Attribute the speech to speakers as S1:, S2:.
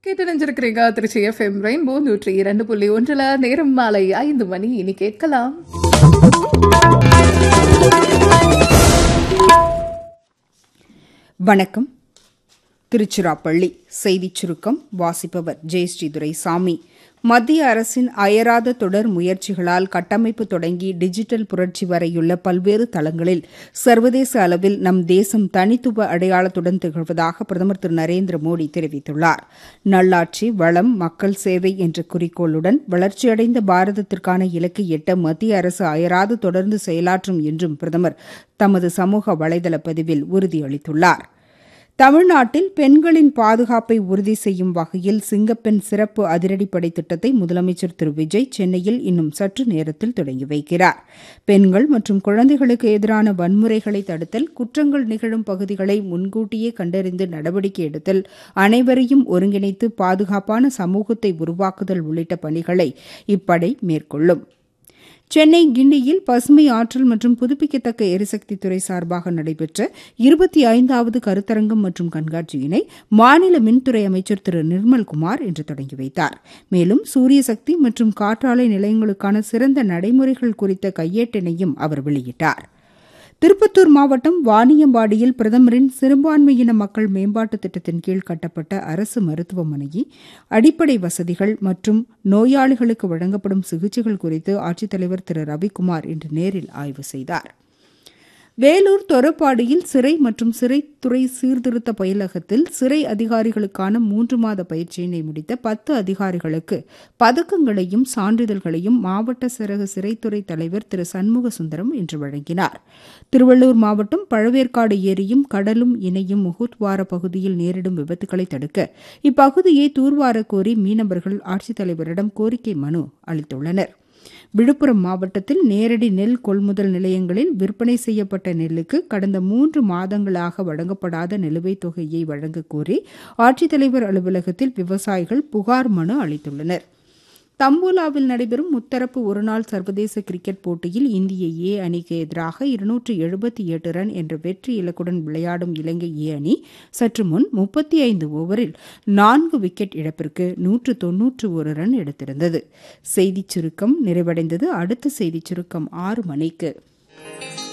S1: கேட்டு நினைஞ்சிருக்கிறீங்க Trichy FM rainbow நூற்றி இரண்டு புள்ளி ஒன்றுல நேரம் மாலை ஐந்து மணி இனி கேட்கலாம்
S2: வணக்கம் திருச்சிராப்பள்ளி செய்திச் சுருக்கம் வாசிப்பவர் ஜெயஸ்ரீ துரைசாமி மத்திய அரசின் அயராத தொடர் முயற்சிகளால் கட்டமைப்பு தொடங்கி டிஜிட்டல் புரட்சி வரையுள்ள பல்வேறு தளங்களில் சர்வதேச அளவில் நம் தேசம் தனித்துவ அடையாளத்துடன் திகழ்வதாக பிரதமர் திரு நரேந்திர மோடி தெரிவித்துள்ளார் நல்லாட்சி வளம் மக்கள் சேவை என்ற குறிக்கோளுடன் வளர்ச்சியடைந்த பாரதத்திற்கான இலக்கை எட்ட மத்திய அரசு அயராது தொடர்ந்து செயலாற்றும் என்றும் பிரதமர் தமது சமூக வலைதள பதிவில் உறுதியளித்துள்ளாா் தமிழ்நாட்டில் பெண்களின் பாதுகாப்பை உறுதி செய்யும் வகையில் சிங்கப்பெண் சிறப்பு அதிரடிப்படை திட்டத்தை முதலமைச்சர் திரு விஜய் சென்னையில் இன்னும் சற்று நேரத்தில் தொடங்கி வைக்கிறார் பெண்கள் மற்றும் குழந்தைகளுக்கு எதிரான வன்முறைகளை தடுத்தல் குற்றங்கள் நிகழும் பகுதிகளை முன்கூட்டியே கண்டறிந்து நடவடிக்கை எடுத்தல் அனைவரையும் ஒருங்கிணைத்து பாதுகாப்பான சமூகத்தை உருவாக்குதல் உள்ளிட்ட பணிகளை இப்படை மேற்கொள்ளும் சென்னை கிண்டியில் பசுமை ஆற்றல் மற்றும் புதுப்பிக்கத்தக்க எரிசக்தி துறை சார்பாக நடைபெற்ற இருபத்தி ஐந்தாவது கருத்தரங்கம் மற்றும் கண்காட்சியினை மாநில மின்துறை அமைச்சர் திரு நிர்மல்குமார் இன்று தொடங்கி வைத்தார் மேலும் சூரிய சக்தி மற்றும் காற்றாலை நிலையங்களுக்கான சிறந்த நடைமுறைகள் குறித்த கையேட்டினையும் அவர் வெளியிட்டார் திருப்பத்தூர் மாவட்டம் வாணியம்பாடியில் பிரதமரின் சிறுபான்மையின மக்கள் மேம்பாட்டு திட்டத்தின் கீழ் கட்டப்பட்ட அரசு மருத்துவமனையை அடிப்படை வசதிகள் மற்றும் நோயாளிகளுக்கு வழங்கப்படும் சிகிச்சைகள் குறித்து ஆட்சித்தலைவர் திரு ரவிக்குமார் இன்று நேரில் ஆய்வு செய்தார் வேலூர் தொரப்பாடியில் சிறை மற்றும் சிறைத்துறை சீர்திருத்த பயிலகத்தில் சிறை அதிகாரிகளுக்கான மூன்று மாத பயிற்சியினை முடித்த பத்து அதிகாரிகளுக்கு பதக்கங்களையும் சான்றிதழ்களையும் மாவட்ட சிறகு சிறைத்துறை தலைவர் திரு சண்முக சுந்தரம் இன்று வழங்கினார் திருவள்ளூர் மாவட்டம் பழவேற்காடு ஏரியும் கடலும் இணையும் முகுத்வார பகுதியில் நேரிடும் விபத்துக்களை தடுக்க இப்பகுதியை தூர்வார கோரி மீனவர்கள் ஆட்சித்தலைவரிடம் கோரிக்கை மனு அளித்துள்ளனா் விழுப்புரம் மாவட்டத்தில் நேரடி நெல் கொள்முதல் நிலையங்களில் விற்பனை செய்யப்பட்ட நெல்லுக்கு கடந்த மூன்று மாதங்களாக வழங்கப்படாத நிலுவைத் தொகையை வழங்கக் கோரி ஆட்சித்தலைவர் அலுவலகத்தில் விவசாயிகள் புகார் மனு அளித்துள்ளனா் தம்பூலாவில் நடைபெறும் முத்தரப்பு ஒருநாள் சர்வதேச கிரிக்கெட் போட்டியில் இந்திய ஏ அணிக்கு எதிராக இருநூற்று எழுபத்தி எட்டு ரன் என்ற வெற்றி இலக்குடன் விளையாடும் இலங்கை ஏ அணி சற்று முன் முப்பத்தி ஐந்து ஓவரில் நான்கு விக்கெட் இழப்பிற்கு நூற்று தொன்னூற்று ஒரு ரன் எடுத்திருந்தது செய்திச் சுருக்கம் நிறைவடைந்தது அடுத்த செய்திச் சுருக்கம் ஆறு மணிக்கு